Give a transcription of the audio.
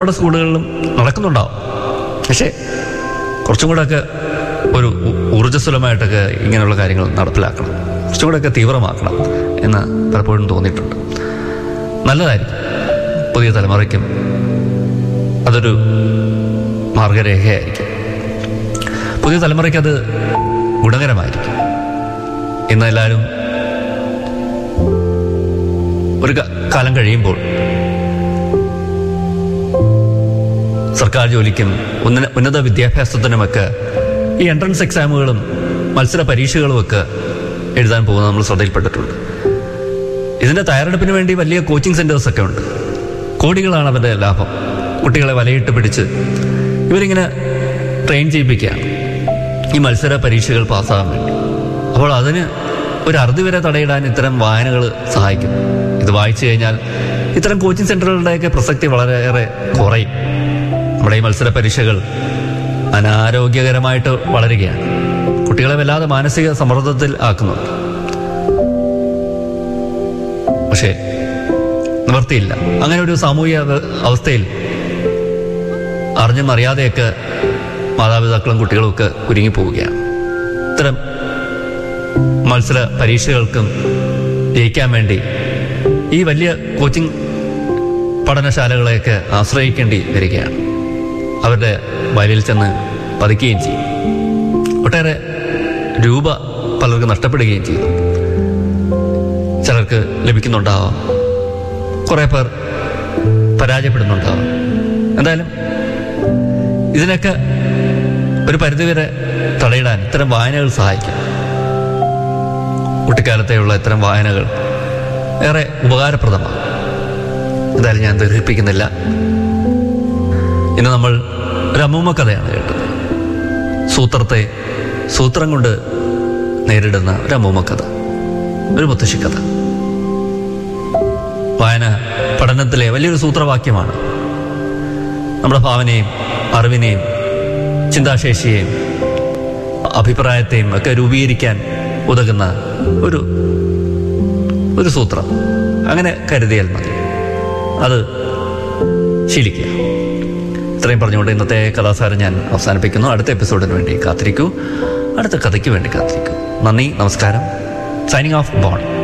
നമ്മുടെ സ്കൂളുകളിലും നടക്കുന്നുണ്ടാവും പക്ഷേ കുറച്ചും കൂടെയൊക്കെ ഒരു ഉ- ഊർജ്ജസ്വലമായിട്ടൊക്കെ ഇങ്ങനെയുള്ള കാര്യങ്ങൾ നടപ്പിലാക്കണം കുറച്ചും കൂടെയൊക്കെ തീവ്രമാക്കണം എന്ന് പലപ്പോഴും തോന്നിയിട്ടുണ്ട് നല്ലതായിരിക്കും പുതിയ തലമുറയ്ക്കും അതൊരു മാർഗരേഖയായിരിക്കും പുതിയ തലമുറയ്ക്ക് അത് ഗുണകരമായിരിക്കും ഇന്ന് എല്ലാവരും ഒരു ക- കാലം കഴിയുമ്പോൾ സർക്കാർ ജോലിക്കും ഉന്നത ഉന്നത വിദ്യാഭ്യാസത്തിനുമൊക്കെ ഈ എൻട്രൻസ് എക്സാമുകളും മത്സര പരീക്ഷകളുമൊക്കെ എഴുതാൻ പോകുന്നത് നമ്മൾ ശ്രദ്ധയിൽപ്പെട്ടിട്ടുണ്ട് ഇതിൻ്റെ തയ്യാറെടുപ്പിന് വേണ്ടി വലിയ കോച്ചിങ് സെൻറ്റേഴ്സ് ഒക്കെ ഉണ്ട് കോടികളാണ് അവരുടെ ലാഭം കുട്ടികളെ വലയിട്ട് പിടിച്ച് ഇവരിങ്ങനെ ട്രെയിൻ ചെയ്യിപ്പിക്കുകയാണ് ഈ മത്സര പരീക്ഷകൾ പാസ്സാകാൻ വേണ്ടി അപ്പോൾ അതിന് ഒരു അറുതി വരെ തടയിടാൻ ഇത്തരം വായനകൾ സഹായിക്കും ഇത് വായിച്ചു കഴിഞ്ഞാൽ ഇത്തരം കോച്ചിങ് സെൻ്ററുകളുടെയൊക്കെ പ്രസക്തി വളരെയേറെ കുറയും നമ്മുടെ ഈ മത്സര പരീക്ഷകൾ അനാരോഗ്യകരമായിട്ട് വളരുകയാണ് കുട്ടികളെ വല്ലാതെ മാനസിക സമ്മർദ്ദത്തിൽ ആക്കുന്നുണ്ട് പക്ഷേ നിവർത്തിയില്ല അങ്ങനെ ഒരു സാമൂഹിക അവ- അവസ്ഥയിൽ അറിഞ്ഞും അറിയാതെയൊക്കെ മാതാപിതാക്കളും കുട്ടികളും ഒക്കെ കുരുങ്ങി പോവുകയാണ് ഇത്തരം മത്സര പരീക്ഷകൾക്കും ജയിക്കാൻ വേണ്ടി ഈ വലിയ കോച്ചിങ് പഠനശാലകളെയൊക്കെ ആശ്രയിക്കേണ്ടി വരികയാണ് അവരുടെ വയലിൽ ചെന്ന് പതിക്കുകയും ചെയ്യും ഒട്ടേറെ രൂപ പലർക്കും നഷ്ടപ്പെടുകയും ചെയ്തു ചിലർക്ക് ലഭിക്കുന്നുണ്ടാവാം കുറേ പേർ പരാജയപ്പെടുന്നുണ്ടാവാം എന്തായാലും ഇതിനൊക്കെ ഒരു പരിധിവരെ തടയിടാൻ ഇത്തരം വായനകൾ സഹായിക്കും കുട്ടിക്കാലത്തെയുള്ള ഇത്തരം വായനകൾ ഏറെ ഉപകാരപ്രദമാണ് എന്തായാലും ഞാൻ ദീർഘിപ്പിക്കുന്നില്ല ഇന്ന് നമ്മൾ ഒരു അമ്മൂമ്മ കഥയാണ് കേട്ടത് സൂത്രത്തെ സൂത്രം കൊണ്ട് നേരിടുന്ന ഒരു അമ്മൂമ്മ കഥ ഒരു മുത്തശ്ശി കഥ വായന പഠനത്തിലെ വലിയൊരു സൂത്രവാക്യമാണ് നമ്മുടെ ഭാവനയും അറിവിനെയും ചിന്താശേഷിയെയും അഭിപ്രായത്തെയും ഒക്കെ രൂപീകരിക്കാൻ ഉതകുന്ന ഒരു ഒരു സൂത്രം അങ്ങനെ കരുതിയാൽ മതി അത് ശീലിക്കുക ഇത്രയും പറഞ്ഞുകൊണ്ട് ഇന്നത്തെ കഥാസാരം ഞാൻ അവസാനിപ്പിക്കുന്നു അടുത്ത എപ്പിസോഡിന് വേണ്ടി കാത്തിരിക്കൂ അടുത്ത കഥയ്ക്ക് വേണ്ടി കാത്തിരിക്കൂ നന്ദി നമസ്കാരം സൈനിങ് ഓഫ് ബോൺ